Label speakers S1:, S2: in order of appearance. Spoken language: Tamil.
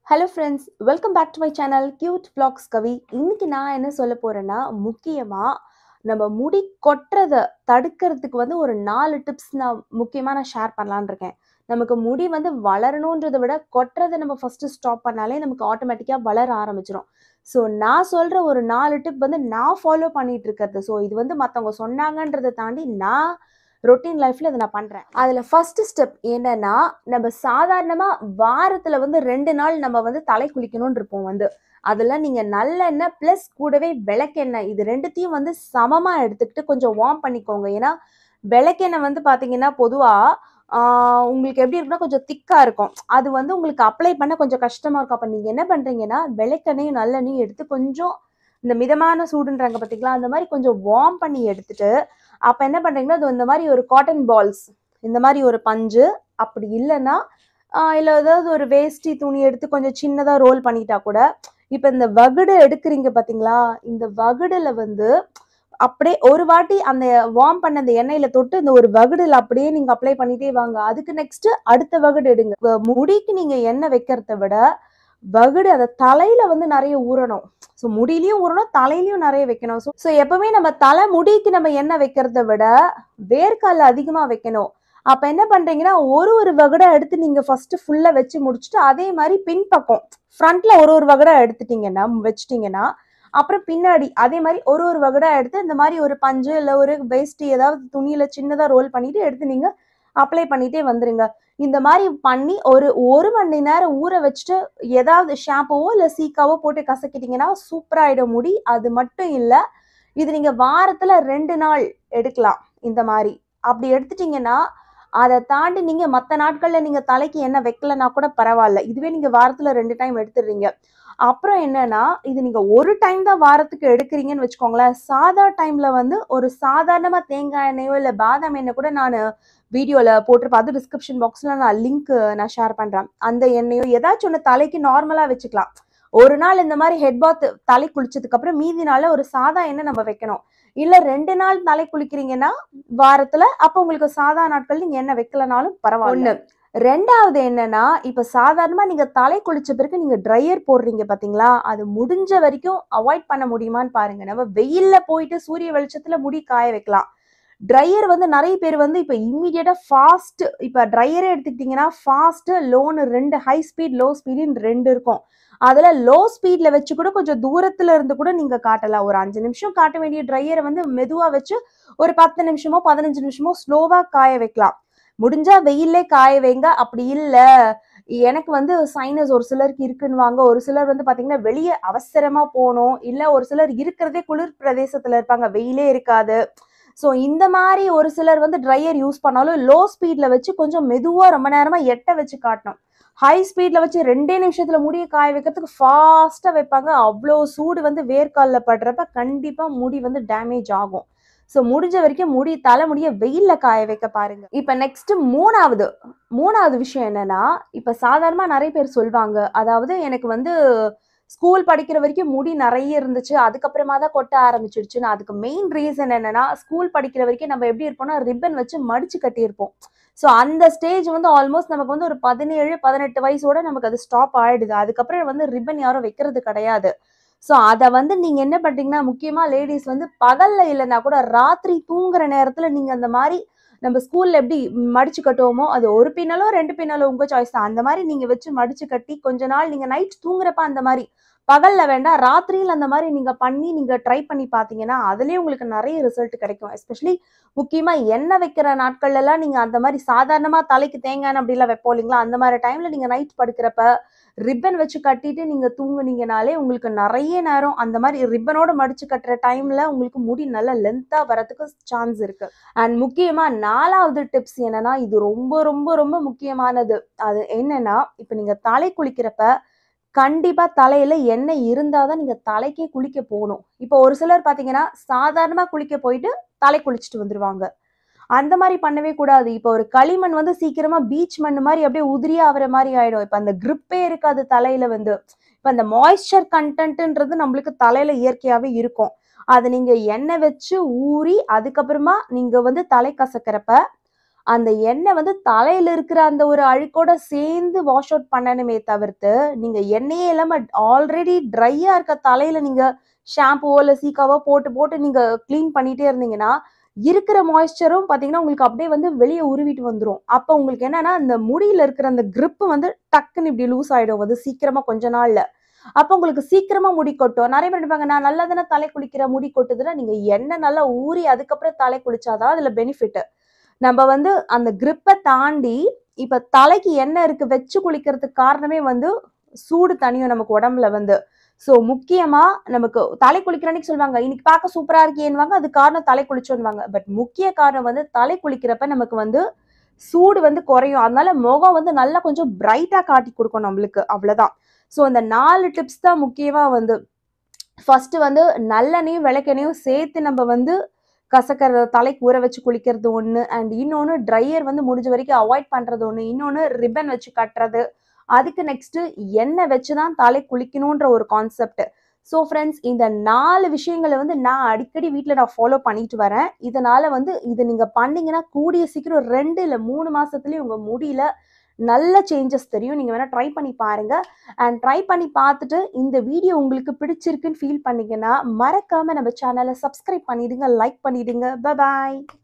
S1: Hello friends welcome back to my channel cute vlogs Kavi இன்னைக்கு நான் என்ன சொல்ல போறேன்னா முக்கியமா நம்ம முடி கொட்டுறத தடுக்கிறதுக்கு வந்து ஒரு நாலு டிப்ஸ் நான் முக்கியமா நான் ஷேர் பண்ணலான்னு இருக்கேன் நமக்கு முடி வந்து வளரணுன்றதை விட கொட்டுறதை நம்ம ஃபர்ஸ்ட் ஸ்டாப் பண்ணாலே நமக்கு ஆட்டோமேட்டிக்காக வளர ஆரம்பிச்சிடும் ஸோ நான் சொல்ற ஒரு நாலு டிப் வந்து நான் ஃபாலோ பண்ணிட்டு இருக்கிறது ஸோ இது வந்து மற்றவங்க சொன்னாங்கன்றதை தாண்டி நான் ரொட்டீன் லைஃப்ல இதை நான் பண்றேன் அதுல ஃபர்ஸ்ட் ஸ்டெப் என்னன்னா நம்ம சாதாரணமா வாரத்துல வந்து ரெண்டு நாள் நம்ம வந்து தலை குளிக்கணும்னு இருப்போம் வந்து அதுல நீங்க நல்லெண்ணெய் ப்ளஸ் கூடவே விளக்கெண்ணெய் இது ரெண்டுத்தையும் வந்து சமமா எடுத்துக்கிட்டு கொஞ்சம் வார்ம் பண்ணிக்கோங்க ஏன்னா விளக்கெண்ணெய் வந்து பாத்தீங்கன்னா பொதுவா ஆஹ் உங்களுக்கு எப்படி இருக்குன்னா கொஞ்சம் திக்கா இருக்கும் அது வந்து உங்களுக்கு அப்ளை பண்ண கொஞ்சம் கஷ்டமா இருக்கும் அப்ப நீங்க என்ன பண்றீங்கன்னா விளக்கெண்ணையும் நல்லெண்ணையும் எடுத்து கொஞ்சம் இந்த மிதமான சூடுன்றாங்க பாத்தீங்களா அந்த மாதிரி கொஞ்சம் வார்ம் பண்ணி எடுத்துட்டு அப்ப என்ன பண்றீங்கன்னா அது இந்த மாதிரி ஒரு காட்டன் பால்ஸ் இந்த மாதிரி ஒரு பஞ்சு அப்படி இல்லைன்னா ஆஹ் இல்ல ஏதாவது ஒரு வேஷ்டி துணி எடுத்து கொஞ்சம் சின்னதா ரோல் பண்ணிட்டா கூட இப்ப இந்த வகுடு எடுக்கிறீங்க பாத்தீங்களா இந்த வகுடுல வந்து அப்படியே ஒரு வாட்டி அந்த வார்ம் பண்ண அந்த எண்ணெயில தொட்டு இந்த ஒரு வகுடுல அப்படியே நீங்க அப்ளை பண்ணிட்டே வாங்க அதுக்கு நெக்ஸ்ட் அடுத்த வகுடு எடுங்க வ- முடிக்கு நீங்க எண்ணெய் வைக்கிறத விட வகுடு அதை தலையில வந்து நிறைய ஊறணும் ஸோ முடியிலயும் ஊறணும் தலையிலயும் நிறைய வைக்கணும் ஸோ ஸோ எப்பவுமே நம்ம தலை முடிக்கு நம்ம எண்ணெய் வைக்கிறத விட வேர்க்கால அதிகமா வைக்கணும் அப்ப என்ன பண்றீங்கன்னா ஒரு ஒரு வகுடா எடுத்து நீங்க ஃபர்ஸ்ட் ஃபுல்லா வச்சு முடிச்சுட்டு அதே மாதிரி பின்பக்கம் ஃப்ரண்ட்ல ஒரு ஒரு வகுடா எடுத்துட்டீங்கன்னா வச்சுட்டீங்கன்னா அப்புறம் பின்னாடி அதே மாதிரி ஒரு ஒரு வகுடா எடுத்து இந்த மாதிரி ஒரு பஞ்சு இல்ல ஒரு வேஷ்டி ஏதாவது துணியில சின்னதா ரோல் பண்ணிட்டு எடுத்து நீங்க அப்ளை பண்ணிட்டே வந்துருங்க இந்த மாதிரி பண்ணி ஒரு ஒரு மணி நேரம் ஊற வச்சுட்டு ஏதாவது ஷாம்புவோ இல்ல சீக்காவோ போட்டு கசக்கிட்டீங்கன்னா சூப்பரா ஆயிடும் முடி அது மட்டும் இல்ல இது நீங்க வாரத்துல ரெண்டு நாள் எடுக்கலாம் இந்த மாதிரி அப்படி எடுத்துட்டீங்கன்னா அதை தாண்டி நீங்க மற்ற நாட்கள்ல நீங்க தலைக்கு என்ன வைக்கலனா கூட பரவாயில்ல இதுவே நீங்க வாரத்துல ரெண்டு டைம் எடுத்துடுறீங்க அப்புறம் என்னன்னா இது நீங்க ஒரு டைம் தான் வாரத்துக்கு எடுக்கிறீங்கன்னு வச்சுக்கோங்களேன் சாதா டைம்ல வந்து ஒரு சாதாரணமா தேங்காய் எண்ணெயோ இல்ல பாதாம் எண்ணெய் கூட நான் வீடியோல போட்டிருப்பேன் அது டிஸ்கிரிப்ஷன் பாக்ஸ்ல நான் லிங்க் நான் ஷேர் பண்றேன் அந்த எண்ணெயோ ஏதாச்சும் ஒன்று தலைக்கு நார்மலா வச்சுக்கலாம் ஒரு நாள் இந்த மாதிரி ஹெட் பாத் தலை குளிச்சதுக்கு அப்புறம் மீதி நாள்ல ஒரு சாதா எண்ணெய் நம்ம வைக்கணும் இல்ல ரெண்டு நாள் தலை குளிக்கிறீங்கன்னா வாரத்துல அப்ப உங்களுக்கு சாதா நாட்கள் நீங்க எண்ணெய் வைக்கலனாலும் பரவாயில்ல ஒண்ணு ரெண்டாவது என்னன்னா இப்ப சாதாரணமா நீங்க தலை குளிச்ச பிறகு நீங்க ட்ரையர் போடுறீங்க பாத்தீங்களா அது முடிஞ்ச வரைக்கும் அவாய்ட் பண்ண முடியுமான்னு பாருங்க நம்ம வெயில்ல போயிட்டு சூரிய வெளிச்சத்துல முடி காய வைக்கலாம் ட்ரையர் வந்து நிறைய பேர் வந்து இப்ப இம்மிடியட்டா ஃபாஸ்ட் இப்ப ட்ரையரே எடுத்துக்கிட்டீங்கன்னா ஃபாஸ்ட் லோனு ரெண்டு ஹை ஸ்பீட் லோ ஸ்பீடுன்னு ரெண்டு இருக்கும் அதுல லோ ஸ்பீட்ல வச்சு கூட கொஞ்சம் தூரத்துல இருந்து கூட நீங்க காட்டலாம் ஒரு அஞ்சு நிமிஷம் காட்ட வேண்டிய ட்ரையரை வந்து மெதுவா வச்சு ஒரு பத்து நிமிஷமோ பதினஞ்சு நிமிஷமோ ஸ்லோவா காய வைக்கலாம் முடிஞ்சா வெயிலே காய வைங்க அப்படி இல்ல எனக்கு வந்து சைனஸ் ஒரு சிலருக்கு இருக்குன்னுவாங்க ஒரு சிலர் வந்து பாத்தீங்கன்னா வெளியே அவசரமா போகணும் இல்ல ஒரு சிலர் இருக்கிறதே குளிர் பிரதேசத்துல இருப்பாங்க வெயிலே இருக்காது ஸோ இந்த மாதிரி ஒரு சிலர் வந்து ட்ரையர் யூஸ் பண்ணாலும் லோ ஸ்பீட்ல வச்சு கொஞ்சம் மெதுவா ரொம்ப நேரமா எட்ட வச்சு காட்டணும் ஹை ஸ்பீட்ல வச்சு ரெண்டே நிமிஷத்துல முடிய காய வைக்கிறதுக்கு ஃபாஸ்டா வைப்பாங்க அவ்வளோ சூடு வந்து வேர்க்காலில் படுறப்ப கண்டிப்பா முடி வந்து டேமேஜ் ஆகும் ஸோ முடிஞ்ச வரைக்கும் முடி தலைமுடிய வெயில்ல காய வைக்க பாருங்க இப்ப நெக்ஸ்ட் மூணாவது மூணாவது விஷயம் என்னன்னா இப்ப சாதாரணமா நிறைய பேர் சொல்லுவாங்க அதாவது எனக்கு வந்து ஸ்கூல் படிக்கிற வரைக்கும் முடி நிறைய இருந்துச்சு அதுக்கப்புறமா தான் கொட்ட ஆரம்பிச்சிடுச்சுன்னு அதுக்கு மெயின் ரீசன் என்னன்னா ஸ்கூல் படிக்கிற வரைக்கும் நம்ம எப்படி இருப்போம்னா ரிப்பன் வச்சு மடிச்சு கட்டியிருப்போம் ஸோ அந்த ஸ்டேஜ் வந்து ஆல்மோஸ்ட் நமக்கு வந்து ஒரு பதினேழு பதினெட்டு வயசோட நமக்கு அது ஸ்டாப் ஆயிடுது அதுக்கப்புறம் வந்து ரிப்பன் யாரும் வைக்கிறது கிடையாது ஸோ அதை வந்து நீங்க என்ன பண்றீங்கன்னா முக்கியமா லேடிஸ் வந்து பகல்ல இல்லைன்னா கூட ராத்திரி தூங்குற நேரத்துல நீங்க அந்த மாதிரி நம்ம ஸ்கூல்ல எப்படி மடிச்சு கட்டுவோமோ அது ஒரு பின்னலோ ரெண்டு பின்னலோ உங்க சாய்ஸ் தான் அந்த மாதிரி நீங்க வச்சு மடிச்சு கட்டி கொஞ்ச நாள் நீங்க நைட் தூங்குறப்ப அந்த மாதிரி பகல்ல வேண்டாம் ராத்திரியில் அந்த மாதிரி நீங்க பண்ணி நீங்க ட்ரை பண்ணி பாத்தீங்கன்னா அதுலயே உங்களுக்கு நிறைய ரிசல்ட் கிடைக்கும் எஸ்பெஷலி முக்கியமா எண்ணெய் வைக்கிற நாட்கள்ல எல்லாம் நீங்க அந்த மாதிரி சாதாரணமா தலைக்கு தேங்காய் எண்ணெய் அப்படிலாம் வைப்போம் இல்லைங்களா அந்த மாதிரி டைம்ல நீங்க நைட் படுக்கிறப்ப ரிப்பன் வச்சு கட்டிட்டு நீங்க தூங்குனீங்கனாலே உங்களுக்கு நிறைய நேரம் அந்த மாதிரி ரிப்பனோட மடிச்சு கட்டுற டைம்ல உங்களுக்கு முடி நல்ல லென்த்தா வரதுக்கு சான்ஸ் இருக்கு அண்ட் முக்கியமா நாலாவது டிப்ஸ் என்னன்னா இது ரொம்ப ரொம்ப ரொம்ப முக்கியமானது அது என்னன்னா இப்ப நீங்க தலை குளிக்கிறப்ப கண்டிப்பா தலையில எண்ணெய் இருந்தாதான் நீங்க தலைக்கே குளிக்க போகணும் இப்போ ஒரு சிலர் பாத்தீங்கன்னா சாதாரணமா குளிக்க போயிட்டு தலை குளிச்சுட்டு வந்துருவாங்க அந்த மாதிரி பண்ணவே கூடாது இப்போ ஒரு களிமண் வந்து சீக்கிரமா பீச் மண் மாதிரி அப்படியே உதிரியா ஆகுற மாதிரி ஆயிடும் இப்ப அந்த grip-ஏ இருக்காது தலையில வந்து இப்ப அந்த மாய்ஸ்சர் கண்டென்ட்ன்றது நம்மளுக்கு தலையில இயற்கையாவே இருக்கும் அதை நீங்க எண்ணெய் வச்சு ஊறி அதுக்கப்புறமா நீங்க வந்து தலை கசக்கிறப்ப அந்த எண்ணெய் வந்து தலையில இருக்கிற அந்த ஒரு அழுக்கோட சேர்ந்து வாஷ் அவுட் பண்ணணுமே தவிர்த்து, நீங்க எண்ணெயே இல்லாம ஆல்ரெடி ட்ரையா இருக்க தலையில நீங்க ஷாம்பூவோ, இல்ல சீக்காவோ போட்டு, போட்டு நீங்க கிளீன் பண்ணிட்டே இருந்தீங்கன்னா, இருக்கிற மாய்ஸ்சரும் பார்த்தீங்கன்னா, உங்களுக்கு அப்படியே வந்து வெளிய உருவிட்டு வந்துரும். அப்ப உங்களுக்கு என்னன்னா, அந்த முடியில இருக்கிற அந்த கிரிப் வந்து டக்குன்னு இப்படி லூஸ் ஆயிடும் வந்து சீக்கிரமா கொஞ்ச நாள்ல. அப்ப உங்களுக்கு சீக்கிரமா முடி கொட்டும். நெறைய பேர் நினைப்பாங்க, நான் நல்லா தானே தலை குளிக்கிறேன், முடி கொட்டுதுன்னா, நீங்க எண்ணெய் நல்லா ஊறி அதுக்கப்புறம் தலை குளிச்சா தான் அதுல பெனிஃபிட். நம்ப வந்து அந்த கிரிப்ப தாண்டி, இப்ப தலைக்கு எண்ணெய் இருக்கு வச்சு குளிக்கிறதுக்கு காரணமே வந்து, சூடு தணியும் நமக்கு உடம்புல வந்து. ஸோ முக்கியமா நமக்கு தலை குளிக்கிற அன்னைக்கு சொல்லுவாங்க, "இன்னைக்கு பார்க்க சூப்பரா இருக்கியேன்னுவாங்க." அதுக்கு காரணம் தலை குளிச்சோன்னுவாங்க. பட் முக்கிய காரணம் வந்து தலை குளிக்கிறப்ப நமக்கு வந்து சூடு வந்து குறையும். அதனால முகம் வந்து நல்லா கொஞ்சம் பிரைட்டா காட்டிக் குடுக்கும் நம்மளுக்கு. அவ்வளதான். ஸோ இந்த 4 டிப்ஸ் தான் முக்கியமா வந்து ஃபர்ஸ்ட்டு வந்து நல்லெண்ணெயும், விளக்கெண்ணெயும் சேர்த்து நம்ப வந்து கசக்கற தலைக்கு ஊற வச்சு குளிக்கிறது ஒண்ணு. அண்ட் இன்னொன்னு ட்ரையர் வந்து முடிஞ்ச வரைக்கும் அவாய்ட் பண்றது ஒண்ணு. இன்னொன்னு ரிப்பன் வச்சு கட்டுறது. அதுக்கு நெக்ஸ்ட்டு எண்ணெய் வச்சு தான் தலை குளிக்கணுன்ற ஒரு கான்செப்ட். ஸோ ஃபிரெண்ட்ஸ் இந்த 4 விஷயங்கள வந்து நான் அடிக்கடி வீட்ல நான் ஃபாலோ பண்ணிட்டு வரேன். இதனால வந்து இத நீங்க பண்ணீங்கன்னா, கூடிய சீக்கிரம் 2 இல்ல 3 மாசத்துலயே உங்க முடியில நல்ல சேஞ்சஸ் தெரியும். நீங்க வேணா ட்ரை பண்ணி பாருங்க. அண்ட் ட்ரை பண்ணி பார்த்துட்டு, இந்த வீடியோ உங்களுக்கு பிடிச்சிருக்குன்னு ஃபீல் பண்ணீங்கன்னா, மறக்காம நம்ம சேனல சப்ஸ்கிரைப் பண்ணிடுங்க, லைக் பண்ணிடுங்க. பை பாய்.